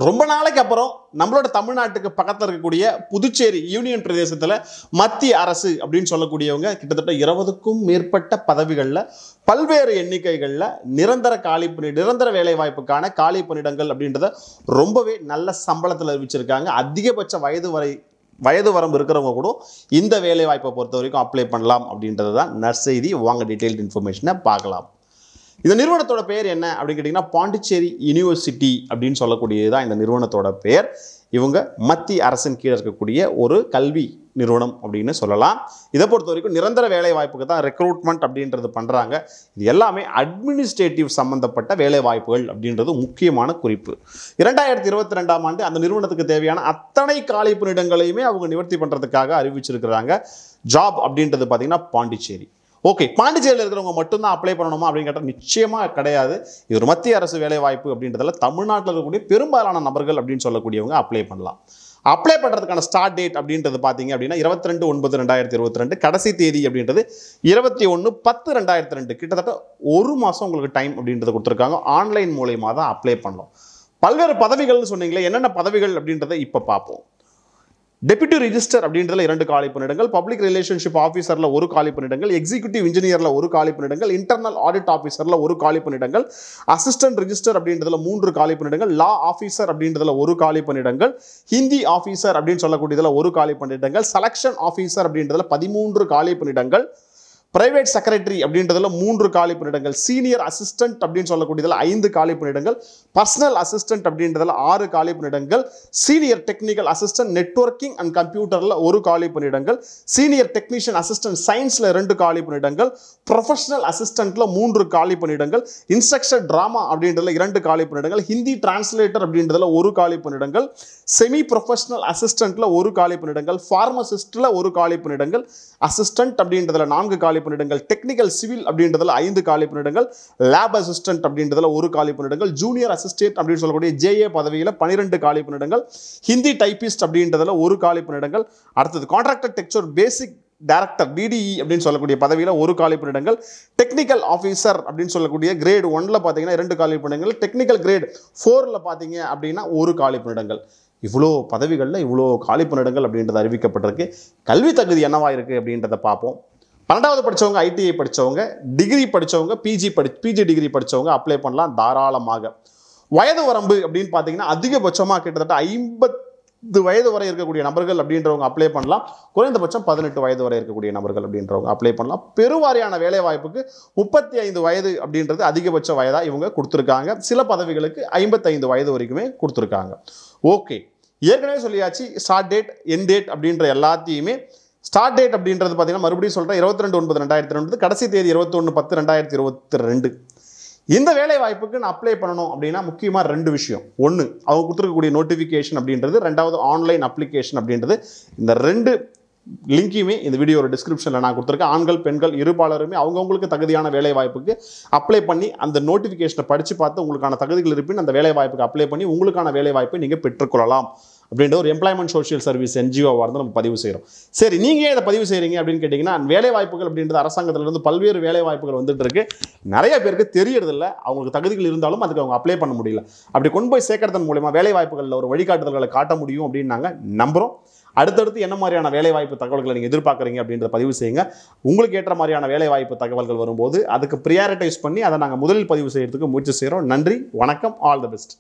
ரொம்ப நாளைக்கு அப்புறம் நம்மளோட தமிழ்நாட்டுக்கு பக்கத்தில் இருக்கக்கூடிய புதுச்சேரி யூனியன் பிரதேசத்தில் மத்திய அரசு அப்படின்னு சொல்லக்கூடியவங்க கிட்டத்தட்ட இருபதுக்கும் மேற்பட்ட பதவிகளில் பல்வேறு எண்ணிக்கைகளில் நிரந்தர காலி பணி நிரந்தர வேலை வாய்ப்புக்கான காலி பணியிடங்கள் அப்படின்றத ரொம்பவே நல்ல சம்பளத்தில் அறிவிச்சிருக்காங்க அதிகபட்ச வயது வரை வயது வரம்பு இருக்கிறவங்க கூட இந்த வேலை வாய்ப்பை பொறுத்த வரைக்கும் அப்ளை பண்ணலாம் அப்படின்றது தான் நற்செய்தி வாங்க டீட்டெயில்டு இன்ஃபர்மேஷனை பார்க்கலாம் இந்த நிறுவனத்தோட பெயர் என்ன அப்படின்னு கேட்டிங்கன்னா பாண்டிச்சேரி யூனிவர்சிட்டி அப்படின்னு சொல்லக்கூடியது தான் இந்த நிறுவனத்தோட பெயர் இவங்க மத்திய அரசின் கீழே இருக்கக்கூடிய ஒரு கல்வி நிறுவனம் அப்படின்னு சொல்லலாம் இதை பொறுத்த வரைக்கும் நிரந்தர வேலை வாய்ப்புக்கு தான் ரெக்ரூட்மெண்ட் அப்படின்றது பண்ணுறாங்க இது எல்லாமே அட்மினிஸ்ட்ரேட்டிவ் சம்மந்தப்பட்ட வேலை வாய்ப்புகள் அப்படின்றது முக்கியமான குறிப்பு இரண்டாயிரத்தி இருபத்தி ரெண்டாம் ஆண்டு அந்த நிறுவனத்துக்கு தேவையான அத்தனை காலி பணியிடங்களையுமே அவங்க நிவர்த்தி பண்ணுறதுக்காக அறிவிச்சிருக்கிறாங்க ஜாப் அப்படின்றது பார்த்தீங்கன்னா பாண்டிச்சேரி ஓகே பாண்டிச்சேரியில் இருக்கிறவங்க மட்டும்தான் அப்ளை பண்ணணுமா அப்படின்னு கேட்டால் நிச்சயமாக கிடையாது இது ஒரு மத்திய அரசு வேலை வாய்ப்பு அப்படின்றதுல தமிழ்நாட்டில் இருக்கக்கூடிய பெரும்பாலான நபர்கள் அப்படின்னு சொல்லக்கூடியவங்க அப்ளை பண்ணலாம் அப்ளை பண்ணுறதுக்கான ஸ்டார்ட் டேட் அப்படின்றது பார்த்தீங்க அப்படின்னா இருபத்தி ரெண்டு ஒன்பது ரெண்டாயிரத்தி இருபத்தி ரெண்டு கடைசி தேதி அப்படின்றது இருபத்தி ஒன்று பத்து ரெண்டாயிரத்தி ரெண்டு கிட்டத்தட்ட ஒரு மாதம் உங்களுக்கு டைம் அப்படின்றத கொடுத்துருக்காங்க ஆன்லைன் மூலயமா தான் அப்ளை பண்ணலாம் பல்வேறு பதவிகள்னு சொன்னீங்களே என்னென்ன பதவிகள் அப்படின்றத இப்போ பார்ப்போம் டெப்யூட்டி ரிஜிஸ்டர் அப்படின்றதுல இரண்டு காலி பணியிடங்கள் பப்ளிக் ரிலேஷன்ஷிப் ஆஃபீஸரில் ஒரு காலி பணியிடங்கள் எக்ஸிக்யூட்டிவ் இன்ஜினியரில் ஒரு காலி பணியிடங்கள் இன்டர்னல் ஆடிட் ஆஃபீஸரில் ஒரு காலி பணியிடங்கள் அசிஸ்டன்ட் ரிஜிஸ்டர் அப்படின்றதுல மூன்று காலி பணியிடங்கள் லா ஆஃபீஸர் அப்படின்றதுல ஒரு காலி பணியிடங்கள் ஹிந்தி ஆஃபீஸர் அப்படின்னு சொல்லக்கூடியதுல ஒரு காலி பணியிடங்கள் செலக்ஷன் ஆஃபீஸர் அப்படின்றதுல பதிமூன்று காலி பணியிடங்கள் பிரைவேட் செக்ரட்டரி அப்படின்றதுல மூன்று காலி பணியிடங்கள் சீனியர் அசிஸ்டன்ட் அப்படின்னு சொல்லக்கூடியதுல ஐந்து காலி பணியிடங்கள் பர்சனல் அசிஸ்டன்ட் அப்படின்றதுல ஆறு காலி பணியிடங்கள் senior technical assistant networking and கம்ப்யூட்டரில் ஒரு காலி பணியிடங்கள் சீனியர் டெக்னீஷியன் அசிஸ்டன்ட் சயின்ஸில் ரெண்டு காலி பணியிடங்கள் ப்ரொஃபஷனல் அசிஸ்டண்ட்டில் மூன்று காலி பணியிடங்கள் இன்ஸ்ட்ரக்ஷர் ட்ராமா அப்படின்றதுல இரண்டு காலி பணியிடங்கள் ஹிந்தி டிரான்ஸ்லேட்டர் அப்படின்றதுல ஒரு காலி பணியிடங்கள் செமி ப்ரொஃபஷனல் அசிஸ்டண்ட்டில் ஒரு காலி பணியிடங்கள் ஃபார்மசிஸ்ட்டில் ஒரு காலி பணியிடங்கள் அசிஸ்டன்ட் அப்படின்றதுல நான்கு காலி பணியிடங்கள் டெக்னிக்கல் சிவில் அப்படின்றதுல ஐந்து காலி பணியிடங்கள் லேப் அசிஸ்டன்ட் அப்படின்றதுல ஒரு காலி பணியிடங்கள் ஜூனியர் அசிஸ்டன்ட் அப்படின்னு சொல்லக்கூடிய ஜேஏ பதவியில் பன்னிரெண்டு காலி பணியிடங்கள் ஹிந்தி டைபிஸ்ட் அப்படின்றதுல ஒரு காலி பணியிடங்கள் அடுத்தது contractor texture basic director DTE அப்படின்னு சொல்லக்கூடிய பதவியில் ஒரு காலி பணியிடங்கள் டெக்னிக்கல் ஆஃபீஸர் அப்படின்னு சொல்லக்கூடிய கிரேட் ஒன்ல பார்த்தீங்கன்னா இரண்டு காலி பணியிடங்கள் டெக்னிக்கல் கிரேட் ஃபோரில் பார்த்தீங்க அப்படின்னா ஒரு காலி பணியிடங்கள் இவ்வளோ பதவிகளில் இவ்வளோ காலி பணியிடங்கள் அப்படின்றது அறிவிக்கப்பட்டிருக்கு கல்வி தகுதி என்னவா இருக்குது அப்படின்றத பார்ப்போம் பன்னெண்டாவது படித்தவங்க ஐடிஐ படித்தவங்க டிகிரி படித்தவங்க பிஜி படி பிஜி டிகிரி படித்தவங்க அப்ளை பண்ணலாம் தாராளமாக வயது வரம்பு அப்படின்னு பார்த்தீங்கன்னா அதிகபட்சமாக கிட்டத்தட்ட ஐம்பது வயது வரை இருக்கக்கூடிய நபர்கள் அப்படின்றவங்க அப்ளை பண்ணலாம் குறைந்தபட்சம் பதினெட்டு வயது வரை இருக்கக்கூடிய நபர்கள் அப்படின்றவங்க அப்ளை பண்ணலாம் பெருவாரியான வேலை வாய்ப்புக்கு முப்பத்தி ஐந்து வயது அப்படின்றது அதிகபட்ச வயதாக இவங்க கொடுத்துருக்காங்க சில பதவிகளுக்கு ஐம்பத்தைந்து வயது வரைக்குமே கொடுத்துருக்காங்க ஓகே ஏற்கனவே சொல்லியாச்சு ஸ்டார்ட் டேட் என் டேட் அப்படின்ற எல்லாத்தையுமே ஸ்டார்ட் டேட் அப்படின்றது பார்த்தீங்கன்னா மறுபடியும் சொல்கிறேன் இருபத்தி ரெண்டு ஒன்பது ரெண்டாயிரத்தி ரெண்டு கடைசி தேதி இருபத்தொன்று பத்து ரெண்டாயிரத்தி இருபத்தி ரெண்டு இந்த வேலை வாய்ப்புக்கு நான் அப்ளை பண்ணணும் அப்படின்னா முக்கியமாக ரெண்டு விஷயம் ஒன்று அவங்க கொடுத்துருக்கக்கூடிய நோட்டிஃபிகேஷன் அப்படின்றது ரெண்டாவது ஆன்லைன் அப்ளிகேஷன் அப்படின்றது இந்த ரெண்டு லிங்கையுமே இந்த வீடியோட டிஸ்கிரிப்ஷனில் நான் கொடுத்துருக்கேன் ஆண்கள் பெண்கள் இருபாலருமே அவங்கவுங்களுக்கு தகுதியான வேலை வாய்ப்புக்கு அப்ளை பண்ணி அந்த நோட்டிஃபிகேஷனை படித்து பார்த்து உங்களுக்கான தகுதிகள் இருப்பின் அந்த வேலை வாய்ப்புக்கு அப்ளை பண்ணி உங்களுக்கான வேலை வாய்ப்பை நீங்கள் பெற்றுக்கொள்ளலாம் அப்படின்ற ஒரு எம்ப்ளாய்மெண்ட் சோஷியல் சர்வீஸ் என்ஜிஓவாக இருந்து நம்ம பதிவு செய்கிறோம் சரி நீங்கள் ஏன் இதை பதிவு செய்கிறீங்க அப்படின்னு கேட்டிங்கன்னா வேலை வாய்ப்புகள் அப்படின்றது அரசாங்கத்திலிருந்து பல்வேறு வேலை வாய்ப்புகள் வந்துட்டு இருக்கு நிறைய பேருக்கு தெரியறதில்ல அவங்களுக்கு தகுதிகள் இருந்தாலும் அதுக்கு அவங்க அப்ளை பண்ண முடியல அப்படி கொண்டு போய் சேர்க்கறதன் மூலமா வேலை வாய்ப்புகளில் ஒரு வழிகாட்டுதல்களை காட்ட முடியும் அப்படின்னு நாங்கள் நம்புகிறோம் அடுத்தடுத்து என்ன மாதிரியான வேலைவாய்ப்பு தகவல்களை நீங்கள் எதிர்பார்க்குறீங்க அப்படின்றத பதிவு செய்யுங்க உங்களுக்கு ஏற்ற மாதிரியான வேலைவாய்ப்பு தகவல்கள் வரும்போது அதுக்கு ப்ரியாரிட்டைஸ் பண்ணி அதை நாங்கள் முதலில் பதிவு செய்யறதுக்கு முயற்சி செய்கிறோம் நன்றி வணக்கம் ஆல் தி பெஸ்ட்